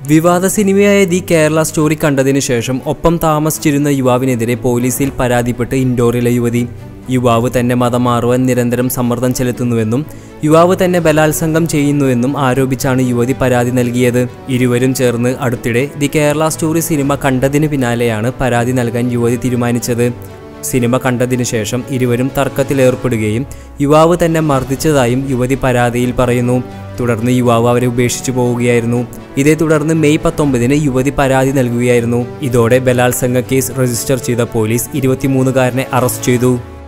വിവാദ സിനിമയായ the Kerala story കണ്ടതിന് ശേഷം ഒപ്പം താമസിച്ചിരുന്ന യുവാവിനെതിരെ പോലീസിൽ പരാതിപ്പെട്ട് ഇൻഡോറിലെ യുവതി യുവാവ് തന്നെ മതം മാറുവാൻ നിരന്തരം സമ്മർദ്ദം ചെലുത്തുന്നുവെന്നും യുവാവ് തന്നെ ബലാത്സംഗം ചെയ്യുന്നുവെന്നും ആരോപിച്ചാണ് യുവതി പരാതി നൽകിയത് ഇരുവരും ചേർന്ന് അടുത്തിടെ ദി കേരള സ്റ്റോറി സിനിമ കണ്ടതിന് പിന്നാലെയാണ് പരാതി നൽകാൻ യുവതി തീരുമാനിച്ചത് സിനിമ കണ്ടതിനു ശേഷം ഇരുവരും തർക്കത്തിലേർപ്പെടുകയും യുവാവ് തന്നെ മർദ്ദിച്ചതായും യുവതി പരാതിയിൽ പറയുന്നു തുടർന്ന് യുവാവ് അവരെ ഉപേക്ഷിച്ചു പോവുകയായിരുന്നു ഇതേ തുടർന്ന് മെയ് പത്തൊമ്പതിന് യുവതി പരാതി നൽകുകയായിരുന്നു ഇതോടെ ബലാത്സംഗ കേസ് രജിസ്റ്റർ ചെയ്ത പോലീസ് ഇരുപത്തിമൂന്നുകാരനെ അറസ്റ്റ് ചെയ്തു